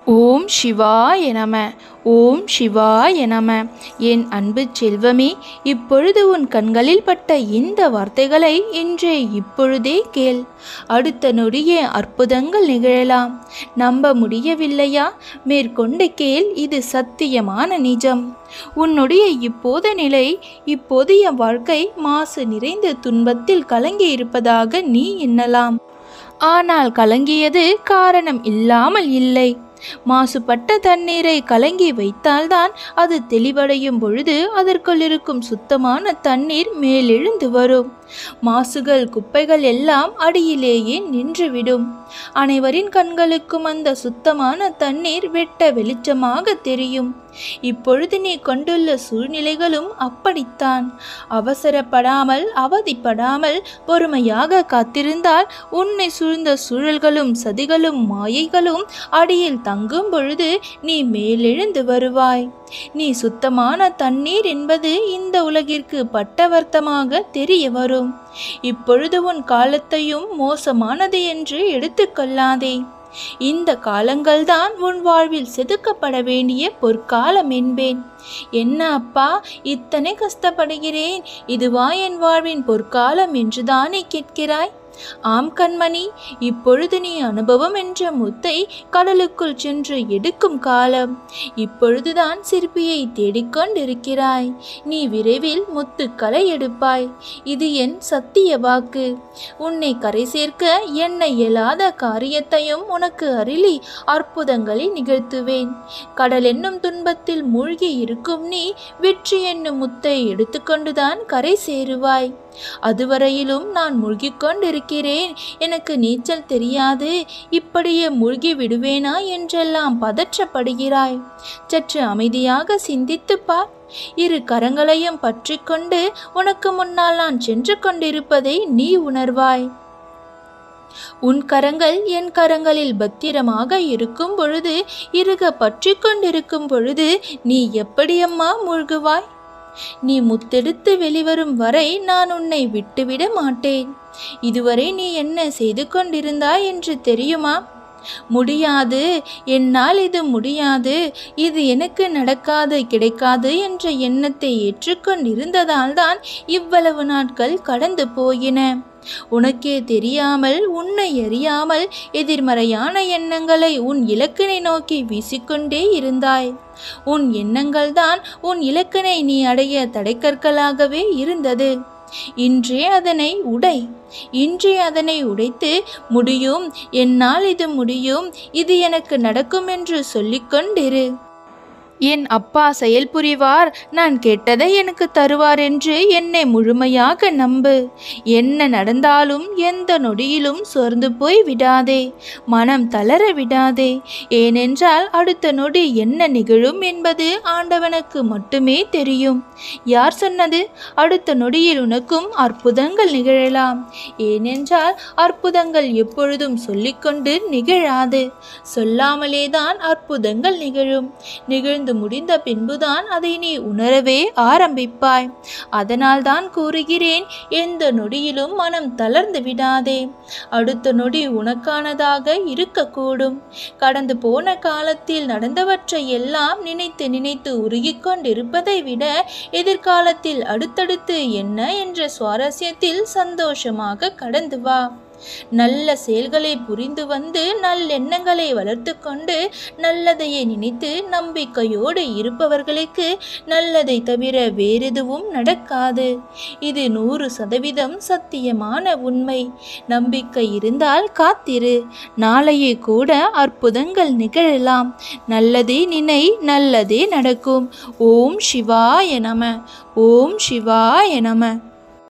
ஓம் சிவாய நம ஓம் சிவாய நம என் அன்பு செல்வமே இப்பொழுது உன் கண்களில் பட்ட இந்த வார்த்தைகளை இன்றே இப்பொழுதே கேள் அடுத்த நொடியே அற்புதங்கள் நிகழலாம் நம்ப முடியவில்லையா மேற்கொண்டு கேள் இது சத்தியமான நிஜம் உன்னுடைய இப்போத நிலை இப்போதைய வாழ்க்கை மாசு நிறைந்த துன்பத்தில் கலங்கி இருப்பதாக நீ எண்ணலாம் ஆனால் கலங்கியது காரணம் இல்லாமல் இல்லை மாசுபட்ட தண்ணீரை கலங்கி வைத்தால்தான் அது தெளிவடையும் பொழுது அதற்குள் இருக்கும் சுத்தமான தண்ணீர் மேலெழுந்து வரும் மாசுகள் குப்பைகள் எல்லாம் அடியிலேயே நின்றுவிடும் அனைவரின் கண்களுக்கும் அந்த சுத்தமான தண்ணீர் வெட்ட வெளிச்சமாக தெரியும் இப்பொழுது நீ கொண்டுள்ள சூழ்நிலைகளும் அப்படித்தான் அவசரப்படாமல் அவதிப்படாமல் பொறுமையாக காத்திருந்தால் உன்னை சூழ்ந்த சூழல்களும் சதிகளும் மாயைகளும் அடியில் தங்கும் பொழுது நீ மேலெழுந்து வருவாய் நீ சுத்தமான தண்ணீர் என்பது இந்த உலகிற்கு பட்டவர்த்தமாக தெரிய வரும் இப்பொழுது உன் காலத்தையும் மோசமானது என்று எடுத்துக்கொள்ளாதே இந்த காலங்கள்தான் உன் வாழ்வில் செதுக்கப்பட வேண்டிய பொற்காலம் என்பேன் என்ன அப்பா இத்தனை கஷ்டப்படுகிறேன் இதுவா என் வாழ்வின் பொற்காலம் என்றுதானே கேட்கிறாய் ஆம் கண்மணி இப்பொழுது நீ அனுபவம் என்ற முத்தை கடலுக்குள் சென்று எடுக்கும் காலம் இப்பொழுதுதான் சிற்பியை தேடிக்கொண்டிருக்கிறாய் நீ விரைவில் முத்துக்களை எடுப்பாய் இது என் சத்திய வாக்கு உன்னை கரை சேர்க்க என்ன இயலாத காரியத்தையும் உனக்கு அருளி அற்புதங்களை நிகழ்த்துவேன் கடல் என்னும் துன்பத்தில் மூழ்கி இருக்கும் நீ வெற்றி என்னும் முத்தை எடுத்துக்கொண்டுதான் கரை சேருவாய் அதுவரையிலும் நான் மூழ்கிக் கொண்டிருக்கிறேன் எனக்கு நீச்சல் தெரியாது இப்படியே மூழ்கி விடுவேனா என்றெல்லாம் பதற்றப்படுகிறாய் சற்று அமைதியாக சிந்தித்துப் பார் இரு கரங்களையும் பற்றி கொண்டு உனக்கு முன்னால் நான் சென்று கொண்டிருப்பதை நீ உணர்வாய் உன் கரங்கள் என் கரங்களில் பத்திரமாக இருக்கும் பொழுது இருக பற்றி கொண்டிருக்கும் பொழுது நீ எப்படியம்மா மூழ்குவாய் நீ முத்தெடுத்து வெளிவரும் வரை நான் உன்னை விட்டுவிட மாட்டேன் இதுவரை நீ என்ன செய்து கொண்டிருந்தாய் என்று தெரியுமா முடியாது என்னால் இது முடியாது இது எனக்கு நடக்காது கிடைக்காது என்ற எண்ணத்தை ஏற்றுக்கொண்டிருந்ததால் தான் இவ்வளவு நாட்கள் கடந்து போயின உனக்கே தெரியாமல் உன்னை அறியாமல் எதிர்மறையான எண்ணங்களை உன் இலக்கினை நோக்கி வீசிக்கொண்டே இருந்தாய் உன் எண்ணங்கள்தான் உன் இலக்கினை நீ அடைய தடைக்கற்களாகவே இருந்தது இன்றே அதனை உடை இன்றே அதனை உடைத்து முடியும் என்னால் இது முடியும் இது எனக்கு நடக்கும் என்று சொல்லிக்கொண்டிரு என் அப்பா செயல்புரிவார் நான் கேட்டதை எனக்கு தருவார் என்று என்னை முழுமையாக நம்பு என்ன நடந்தாலும் எந்த நொடியிலும் சோர்ந்து போய் விடாதே மனம் தளர விடாதே ஏனென்றால் அடுத்த நொடி என்ன நிகழும் என்பது ஆண்டவனுக்கு மட்டுமே தெரியும் யார் சொன்னது அடுத்த நொடியில் உனக்கும் அற்புதங்கள் நிகழலாம் ஏனென்றால் அற்புதங்கள் எப்பொழுதும் சொல்லிக்கொண்டு நிகழாது சொல்லாமலேதான் அற்புதங்கள் நிகழும் நிகழ்ந்து முடிந்த பின்புதான் அதை நீ உணரவே ஆரம்பிப்பாய் அதனால்தான் கூறுகிறேன் எந்த நொடியிலும் மனம் தளர்ந்து விடாதே அடுத்த நொடி உனக்கானதாக இருக்கக்கூடும் கடந்து போன காலத்தில் நடந்தவற்றை எல்லாம் நினைத்து நினைத்து உருகிக் கொண்டிருப்பதை விட எதிர்காலத்தில் அடுத்தடுத்து என்ன என்ற சுவாரஸ்யத்தில் சந்தோஷமாக கடந்து வா நல்ல செயல்களை புரிந்து வந்து நல்லெண்ணங்களை வளர்த்து கொண்டு நல்லதையே நினைத்து நம்பிக்கையோடு இருப்பவர்களுக்கு நல்லதை தவிர வேறெதுவும் நடக்காது இது நூறு சதவீதம் சத்தியமான உண்மை நம்பிக்கை இருந்தால் காத்திரு நாளையே கூட அற்புதங்கள் நிகழலாம் நல்லதே நினை நல்லதே நடக்கும் ஓம் சிவாய நம ஓம் சிவாய நம